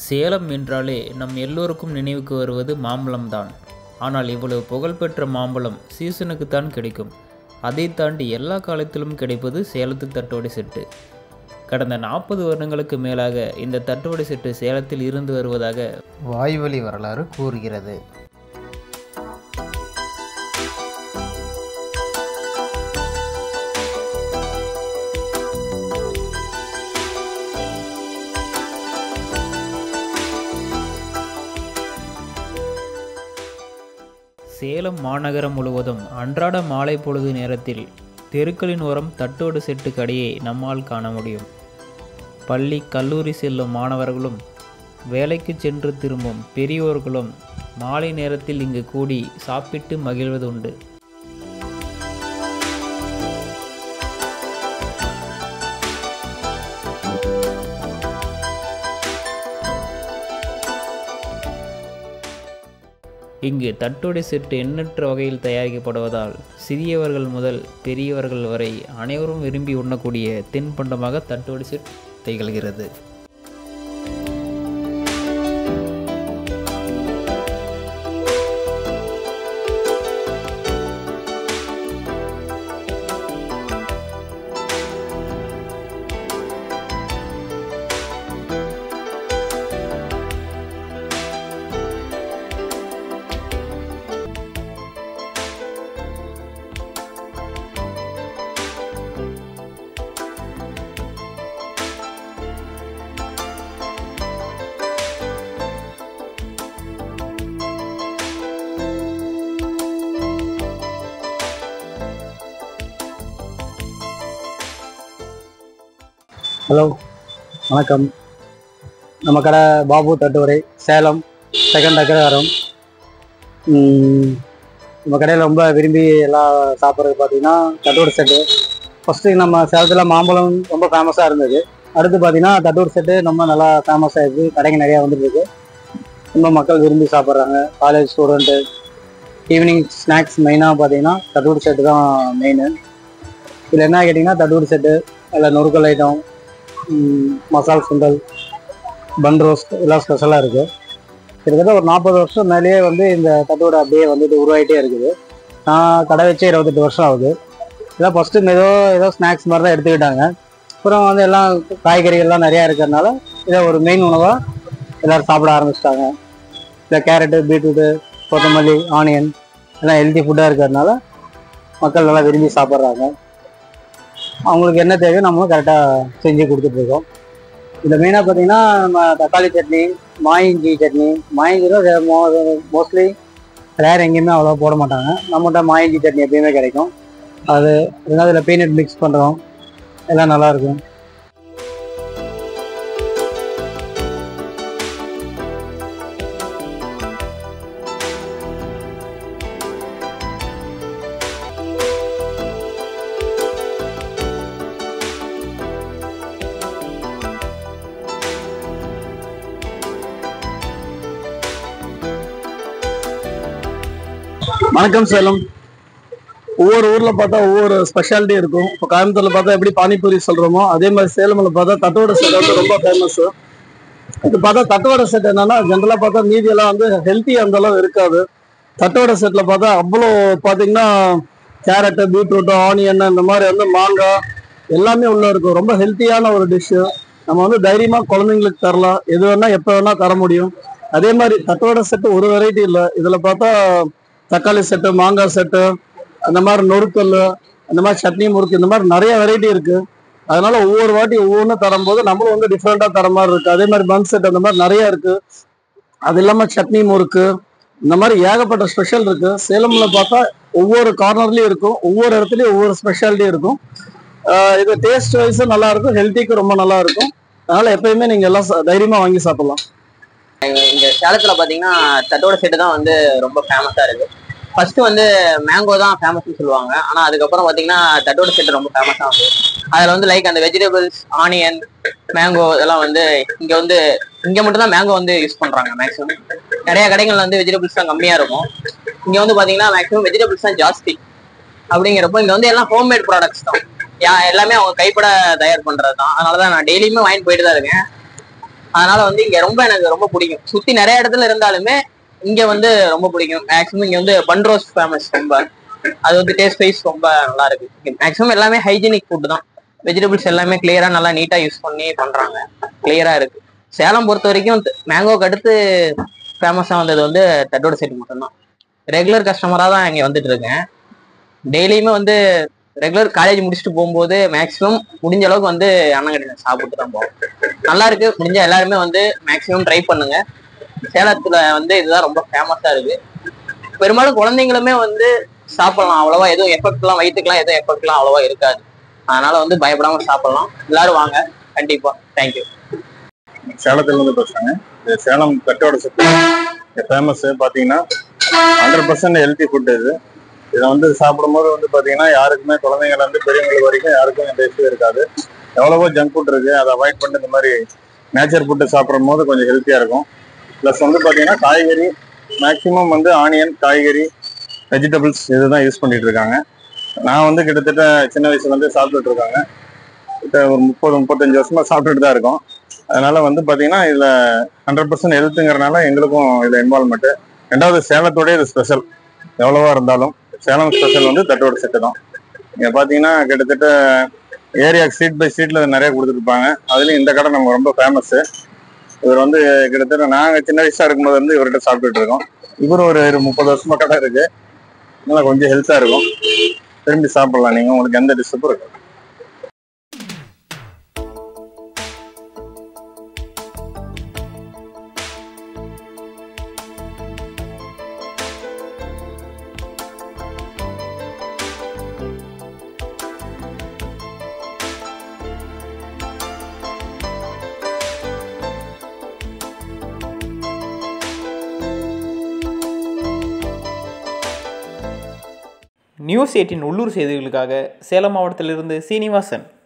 சேலம் என்றாலே நம் எல்லோருக்கும் நினைவுக்கு வருவது மாம்பழம்தான் ஆனால் இவ்வளவு புகழ்பெற்ற மாம்பழம் சீசனுக்குத்தான் கிடைக்கும் அதை தாண்டி எல்லா காலத்திலும் கிடைப்பது சேலத்து தட்டோடை செட்டு கடந்த நாற்பது வருடங்களுக்கு மேலாக இந்த தட்டோடை செட்டு சேலத்தில் இருந்து வருவதாக வாய்வழி வரலாறு கூறுகிறது சேலம் மாநகரம் முழுவதும் அன்றாட மாலை பொழுது நேரத்தில் தெருக்களின் ஓரம் தட்டோடு செட்டு கடையை நம்மால் காண முடியும் பள்ளி கல்லூரி செல்லும் மாணவர்களும் வேலைக்கு சென்று திரும்பும் பெரியோர்களும் மாலை நேரத்தில் இங்கு கூடி சாப்பிட்டு மகிழ்வதுண்டு இங்கு தட்டோடை செட்டு எண்ணற்ற வகையில் தயாரிக்கப்படுவதால் சிறியவர்கள் முதல் பெரியவர்கள் வரை அனைவரும் விரும்பி உண்ணக்கூடிய தின்பண்டமாக தட்டோடை செட் திகழ்கிறது ஹலோ வணக்கம் நம்ம கடை பாபு தட்டுவரை சேலம் செகண்ட் அக்ரஹாரம் ம், நம்ம கடையில் ரொம்ப விரும்பி எல்லாம் சாப்பிட்றது பார்த்தீங்கன்னா தட்டோடு செட்டு ஃபஸ்ட்டு நம்ம சேலத்தில் மாம்பழம் ரொம்ப ஃபேமஸாக இருந்தது அடுத்து பார்த்தீங்கன்னா தட்டோடு செட்டு ரொம்ப நல்லா ஃபேமஸ் ஆகிடுது கடைங்க நிறையா வந்துட்டு இருக்கு ரொம்ப மக்கள் விரும்பி சாப்பிட்றாங்க காலேஜ் ஸ்டூடெண்ட்டு ஈவினிங் ஸ்நாக்ஸ் மெயினாக பார்த்தீங்கன்னா தட்டோடு செட்டு தான் மெயின் இதில் என்ன கேட்டிங்கன்னா தட்டோடு செட்டு அதில் நொறுக்கல் ஐட்டம் ம், மசால் சுண்டல் பன் ரோஸ்ட் எல்லாம் ஸ்பெஷலாக இருக்குது கிட்டத்தட்ட ஒரு நாற்பது வருஷம் மேலேயே வந்து இந்த தட்டோட அப்படியே வந்துட்டு உருவாயிட்டே இருக்குது நான் கடை வச்சு இருபத்தெட்டு வருஷம் ஆகுது இதெல்லாம் ஃபஸ்ட்டு ஏதோ ஏதோ ஸ்நாக்ஸ் மாதிரி தான் எடுத்துக்கிட்டாங்க அப்புறம் வந்து எல்லாம் காய்கறிகள்லாம் நிறையா இருக்கிறதுனால இதை ஒரு மெயின் உணவாக எல்லோரும் சாப்பிட ஆரம்பிச்சிட்டாங்க இந்த கேரட்டு பீட்ரூட்டு கொத்தமல்லி ஆனியன் எல்லாம் ஹெல்த்தி ஃபுட்டாக இருக்கிறதுனால மக்கள் நல்லா விரும்பி சாப்பிட்றாங்க அவங்களுக்கு என்ன தேவையோ நம்ம கரெக்டாக செஞ்சு கொடுத்துட்ருக்கோம் இதில் மெயினாக பார்த்தீங்கன்னா நம்ம தக்காளி சட்னி மாயிஞ்சி சட்னி மாயிஞ்சி தான் மோஸ்ட்லி ரேர் எங்கேயுமே அவ்வளோ போட மாட்டாங்க நம்மகிட்ட மாயிஞ்சி சட்னி எப்பயுமே கிடைக்கும் அது ரெண்டாவது இதில் பீனட் மிக்ஸ் பண்ணுறோம் எல்லாம் நல்லாயிருக்கும் வணக்கம் சேலம் ஒவ்வொரு ஊர்ல பார்த்தா ஒவ்வொரு ஸ்பெஷாலிட்டி இருக்கும் இப்போ கோயம்புத்தூர்ல பார்த்தா எப்படி பானிபூரி சொல்றோமோ அதே மாதிரி சேலம்ல பார்த்தா தட்டோட செட் வந்து ரொம்ப ஃபேமஸ் இது பார்த்தா தட்டோட செட் என்னன்னா ஜென்ரலா பார்த்தா மீதி எல்லாம் வந்து ஹெல்த்தி அந்த அளவு இருக்காது தட்டோட செட்ல பார்த்தா அவ்வளோ பாத்தீங்கன்னா கேரட்டு பீட்ரூட்டு ஆனியன் இந்த மாதிரி வந்து மாங்காய் எல்லாமே உள்ள இருக்கும் ரொம்ப ஹெல்த்தியான ஒரு டிஷ்ஷு நம்ம வந்து தைரியமா குழந்தைங்களுக்கு தரலாம் எது வேணா எப்போ வேணா தர முடியும் அதே மாதிரி தட்டோட செட்டு ஒரு வெரைட்டி இல்லை இதுல பார்த்தா தக்காளி செட்டு மாங்காய் செட்டு அந்த மாதிரி நொறுக்கல் அந்த மாதிரி சட்னி முறுக்கு இந்த மாதிரி நிறைய வெரைட்டி இருக்கு அதனால ஒவ்வொரு வாட்டி ஒவ்வொன்றும் தரும்போது நம்மளும் வந்து டிஃப்ரெண்டா தர மாதிரி இருக்கு அதே மாதிரி பன் செட் அந்த மாதிரி நிறைய இருக்கு அது இல்லாம சட்னி முறுக்கு இந்த மாதிரி ஏகப்பட்ட ஸ்பெஷல் இருக்கு சேலம்ல பார்த்தா ஒவ்வொரு கார்னர்லயும் இருக்கும் ஒவ்வொரு இடத்துலயும் ஒவ்வொரு ஸ்பெஷாலிட்டி இருக்கும் ஆஹ் இது டேஸ்ட் வைஸும் நல்லா இருக்கும் ஹெல்த்திக்கு ரொம்ப நல்லா இருக்கும் அதனால எப்பயுமே நீங்க எல்லாம் ச- தைரியமா வாங்கி சாப்பிடலாம் இங்க சேலத்துல பாத்தீங்கன்னா தட்டோட செட்டு தான் வந்து ரொம்ப ஃபேமஸா இருக்கு ஃபர்ஸ்ட் வந்து மேங்கோ தான் ஃபேமஸ்னு சொல்லுவாங்க ஆனா அதுக்கப்புறம் பாத்தீங்கன்னா தட்டோட செட்டு ரொம்ப ஃபேமஸா வந்து அதுல வந்து லைக் அந்த வெஜிடபிள்ஸ் ஆனியன் மேங்கோ இதெல்லாம் வந்து இங்க வந்து இங்க மட்டும் தான் மேங்கோ வந்து யூஸ் பண்றாங்க மேக்ஸிமம் நிறைய கடைகள்ல வந்து வெஜிடபிள்ஸ் தான் கம்மியா இருக்கும் இங்க வந்து பாத்தீங்கன்னா மேக்ஸிமம் வெஜிடபிள்ஸ் தான் ஜாஸ்தி அப்படிங்கிறப்போ இங்க வந்து எல்லாம் ஹோம்மேட் ப்ராடக்ட்ஸ் தான் யா எல்லாமே அவங்க கைப்பட தயார் பண்றது தான் அதனாலதான் நான் டெய்லியுமே வாங்கிட்டு போயிட்டு தான் இருக்கேன் அதனால வந்து இங்க ரொம்ப எனக்கு ரொம்ப பிடிக்கும் சுத்தி நிறைய இடத்துல இருந்தாலுமே இங்க வந்து ரொம்ப பிடிக்கும் மேக்ஸிமம் இங்க வந்து பன்ரோஸ் ஃபேமஸ் ரொம்ப அது வந்து டேஸ்ட் வைஸ் ரொம்ப நல்லா இருக்கு மேக்ஸிமம் எல்லாமே ஹைஜீனிக் ஃபுட் தான் வெஜிடபிள்ஸ் எல்லாமே கிளியரா நல்லா நீட்டா யூஸ் பண்ணி பண்றாங்க கிளியரா இருக்கு சேலம் பொறுத்த வரைக்கும் மேங்கோக்கு அடுத்து ஃபேமஸா வந்தது வந்து தட்டோட செட் மட்டும்தான் ரெகுலர் கஸ்டமரா தான் இங்க வந்துட்டு இருக்கேன் டெய்லியுமே வந்து ரெகுலர் காலேஜ் முடிச்சுட்டு போகும்போது மேக்ஸிமம் முடிஞ்ச அளவுக்கு வந்து அண்ணன் கடையில் சாப்பிட்டு தான் போவோம் நல்லா இருக்கு முடிஞ்ச எல்லாருமே வந்து மேக்ஸிமம் ட்ரை பண்ணுங்க சேலத்துல வந்து இதுதான் ரொம்ப ஃபேமஸா இருக்கு பெரும்பாலும் குழந்தைங்களுமே வந்து சாப்பிடலாம் அவ்வளவா எதுவும் எஃபெக்ட்லாம் வயிற்றுக்கெல்லாம் எதுவும் எஃபெக்ட்லாம் அவ்வளவா இருக்காது அதனால வந்து பயப்படாம சாப்பிடலாம் எல்லாரும் வாங்க கண்டிப்பா தேங்க்யூ சேலத்துல இருந்து பேசுறாங்க இது சேலம் கட்டோட சுத்து ஃபேமஸ் பாத்தீங்கன்னா ஹண்ட்ரட் பர்சன்ட் ஹெல்த்தி ஃபுட் இது இதை வந்து சாப்பிடும்போது வந்து பாத்தீங்கன்னா யாருக்குமே குழந்தைங்கள்ல இருந்து பெரியவங்களுக்கு வரைக்கும் யாருக்கும் டேஸ்டே இருக்காது எவ்வளவோ ஜங்க் ஃபுட் இருக்கு அதை அவாய்ட் பண்ணிட்டு இந்த மாதிரி நேச்சர் ஃபுட்டு சாப்பிடும் போது கொஞ்சம் ஹெல்த்தியா இருக்கும் ப்ளஸ் வந்து பாத்தீங்கன்னா காய்கறி மேக்சிமம் வந்து ஆனியன் காய்கறி வெஜிடபிள்ஸ் இதுதான் யூஸ் பண்ணிட்டு இருக்காங்க நான் வந்து கிட்டத்தட்ட சின்ன வயசுல இருந்து சாப்பிட்டுட்டு இருக்காங்க கிட்ட ஒரு முப்பது முப்பத்தஞ்சு வருஷமா சாப்பிட்டுட்டு தான் இருக்கோம் அதனால வந்து பாத்தீங்கன்னா இதுல ஹண்ட்ரட் பர்சன்ட் ஹெல்த்துங்கிறனால எங்களுக்கும் இதுல இன்வால்மெண்ட் ரெண்டாவது சேலத்தோட இது ஸ்பெஷல் எவ்வளவா இருந்தாலும் சேலம் ஸ்பெஷல் வந்து தட்டோட செட்டு தான் இங்க பாத்தீங்கன்னா கிட்டத்தட்ட ஏரியா ஸ்ட்ரீட் பை ஸ்ட்ரீட்ல நிறைய கொடுத்துருப்பாங்க அதுலயும் இந்த கடை நம்ம ரொம்ப ஃபேமஸ் இவர் வந்து கிட்டத்தட்ட நாங்க சின்ன வயசா இருக்கும்போது வந்து இவர்கிட்ட சாப்பிட்டுட்டு இருக்கோம் இவர் ஒரு ஒரு முப்பது வருஷமா கடை இருக்கு அதனால கொஞ்சம் ஹெல்த்தா இருக்கும் திரும்பி சாப்பிடலாம் நீங்க உங்களுக்கு எந்த டிஸ்டர்பும் இருக்கு நியூஸ் எயிட்டின் உள்ளூர் செய்திகளுக்காக சேலம் மாவட்டத்திலிருந்து சீனிவாசன்